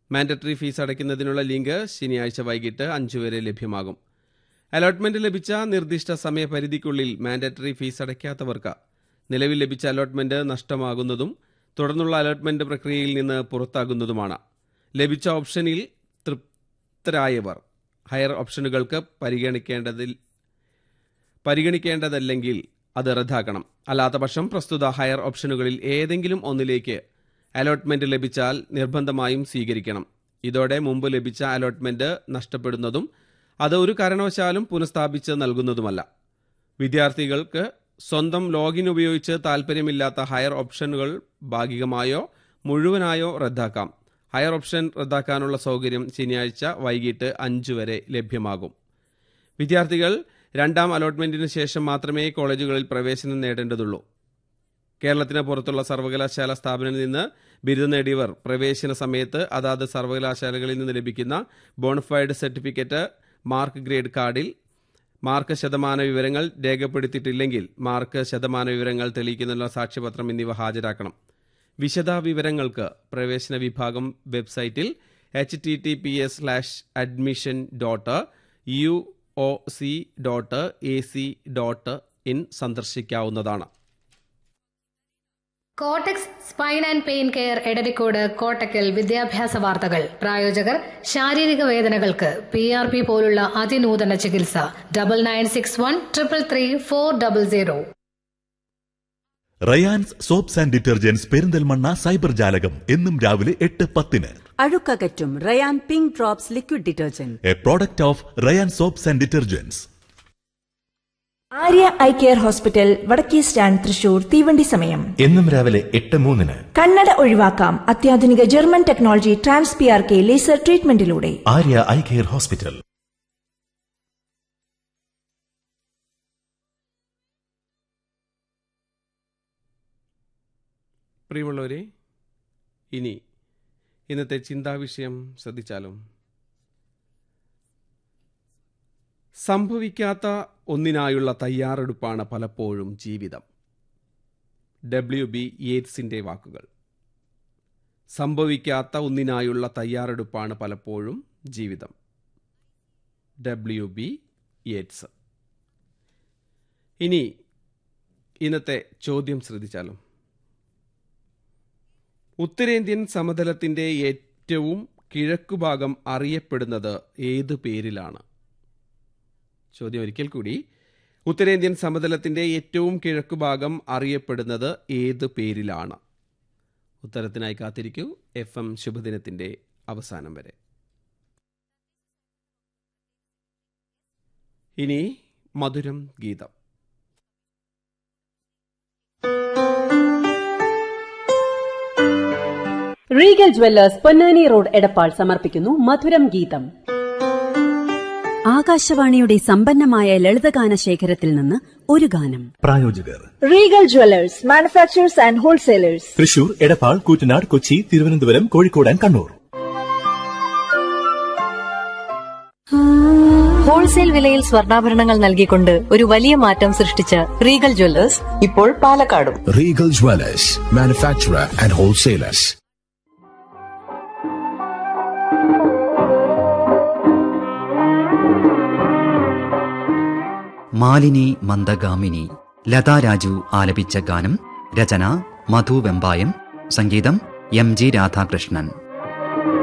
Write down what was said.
Mandatory fees അടയ്ക്കുന്നതിനുള്ള link ശനിയാഴ്ച വൈകിട്ട് അഞ്ചു വരെ ലഭ്യമാകും അലോട്ട്മെന്റ് ലഭിച്ച നിർദ്ദിഷ്ട സമയപരിധിക്കുള്ളിൽ മാൻഡറ്ററി ഫീസ് അടയ്ക്കാത്തവർക്ക് നിലവിൽ ലഭിച്ച അലോട്ട്മെന്റ് നഷ്ടമാകുന്നതും തുടർന്നുള്ള അലോട്ട്മെന്റ് പ്രക്രിയയിൽ നിന്ന് പുറത്താകുന്നതുമാണ് ലഭിച്ച ഓപ്ഷനിൽ തൃപ്തരായവർ ഹയർ ഓപ്ഷനുകൾക്ക് പരിഗണിക്കേണ്ടതിൽ പരിഗണിക്കേണ്ടതല്ലെങ്കിൽ അത് റദ്ദാക്കണം അല്ലാത്തപക്ഷം പ്രസ്തുത ഹയർ ഓപ്ഷനുകളിൽ ഏതെങ്കിലും ഒന്നിലേക്ക് അലോട്ട്മെന്റ് ലഭിച്ചാൽ നിർബന്ധമായും സ്വീകരിക്കണം ഇതോടെ മുമ്പ് ലഭിച്ച അലോട്ട്മെന്റ് നഷ്ടപ്പെടുന്നതും അത് ഒരു കാരണവശാലും പുനഃസ്ഥാപിച്ച് നൽകുന്നതുമല്ല വിദ്യാർത്ഥികൾക്ക് സ്വന്തം ലോഗിൻ ഉപയോഗിച്ച് താൽപ്പര്യമില്ലാത്ത ഹയർ ഓപ്ഷനുകൾ ഭാഗികമായോ മുഴുവനായോ റദ്ദാക്കാം ഹയർ ഓപ്ഷൻ റദ്ദാക്കാനുള്ള സൗകര്യം ശനിയാഴ്ച വൈകിട്ട് അഞ്ച് വരെ ലഭ്യമാകും വിദ്യാർത്ഥികൾ രണ്ടാം അലോട്ട്മെന്റിന് ശേഷം മാത്രമേ കോളേജുകളിൽ പ്രവേശനം നേടേണ്ടതുള്ളൂ കേരളത്തിന് പുറത്തുള്ള സർവകലാശാല സ്ഥാപനങ്ങളിൽ നിന്ന് ബിരുദം നേടിയവർ പ്രവേശന സമയത്ത് അതാത് സർവകലാശാലകളിൽ നിന്ന് ലഭിക്കുന്ന ബോണഫൈഡ് സർട്ടിഫിക്കറ്റ് മാർക്ക് ഗ്രേഡ് കാർഡിൽ മാർക്ക് ശതമാന വിവരങ്ങൾ രേഖപ്പെടുത്തിയിട്ടില്ലെങ്കിൽ മാർക്ക് ശതമാന വിവരങ്ങൾ തെളിയിക്കുന്നതിനുള്ള സാക്ഷ്യപത്രം എന്നിവ ഹാജരാക്കണം വിശദ വിവരങ്ങൾക്ക് പ്രവേശന വിഭാഗം വെബ്സൈറ്റിൽ H T T P S slash admission dot U O C dot A C dot in സന്ദർശിക്കാവുന്നതാണ് Kottex spine and pain care Edarikode Kottakkal വിദ്യാഭ്യാസ വാർത്തകൾ പ്രായോജകർ ശാരീരിക വേദനകൾക്ക് പി ആർ പി പോലുള്ള അതിനൂതന ചികിത്സ double nine six one triple three four double zero Rayan's soaps and detergents Perinthalmanna cyber ജാലകം എന്നും രാവിലെ എട്ട് പത്തിന് അഴുക്കകറ്റും Rayan pink drops liquid detergent a product of Rayan soaps and detergents Arya eye care hospital വടക്കേ സ്റ്റാൻഡ് തൃശൂർ തീവണ്ടി സമയം എന്നും രാവിലെ എട്ട് മൂന്നിന് കണ്ണട ഒഴിവാക്കാം അത്യാധുനിക German technology trans P R K laser ട്രീറ്റ്മെന്റിലൂടെ ആര്യ ഐ കെയർ ഹോസ്പിറ്റൽ പ്രിയമുള്ളവരെ ഇനി ഇന്നത്തെ ചിന്താവിഷയം ശ്രദ്ധിച്ചാലും സംഭവിക്കാത്ത ഒന്നിനായുള്ള തയ്യാറെടുപ്പാണ് പലപ്പോഴും ജീവിതം ഡബ്ല്യു ബി യേറ്റ്സിന്റെ വാക്കുകൾ സംഭവിക്കാത്ത ഒന്നിനായുള്ള തയ്യാറെടുപ്പാണ് പലപ്പോഴും ജീവിതം ഡബ്ല്യു ബി യേറ്റ്സ് ഇനി ഇന്നത്തെ ചോദ്യം ശ്രദ്ധിച്ചാലും ഉത്തരേന്ത്യൻ സമതലത്തിന്റെ ഏറ്റവും കിഴക്കുഭാഗം അറിയപ്പെടുന്നത് ഏതു പേരിലാണ് ചോദ്യം ഒരിക്കൽ കൂടി ഉത്തരേന്ത്യൻ സമതലത്തിന്റെ ഏറ്റവും കിഴക്കുഭാഗം അറിയപ്പെടുന്നത് ഏത് പേരിലാണ് ഉത്തരത്തിനായി കാത്തിരിക്കൂ എഫ് എം ശുഭദിനത്തിന്റെ അവസാനം വരെ ഇനി മധുരം ഗീതം Regal Jewellers Ponnani road Edappal സമർപ്പിക്കുന്നു മധുരം ഗീതം ആകാശവാണിയുടെ സമ്പന്നമായ ലളിതഗാന ശേഖരത്തിൽ നിന്ന് ഒരു ഗാനം പ്രായോജകർ Regal Jewellers manufacturers and wholesalers Thrissur Edappal Koottanad Kochi Thiruvananthapuram Kozhikode and Kannur wholesale വിലയിൽ സ്വർണ്ണാഭരണങ്ങൾ നൽകിക്കൊണ്ട് ഒരു വലിയ മാറ്റം സൃഷ്ടിച്ച റീഗൽ ജ്വല്ലേഴ്സ് ഇപ്പോൾ പാലക്കാടും Regal Dwellers, manufacturer and wholesalers. Malini മന്ദഗാമിനി Lata Raju ആലപിച്ച ഗാനം രചന മധു വെമ്പായം സംഗീതം എം ജി രാധാകൃഷ്ണൻ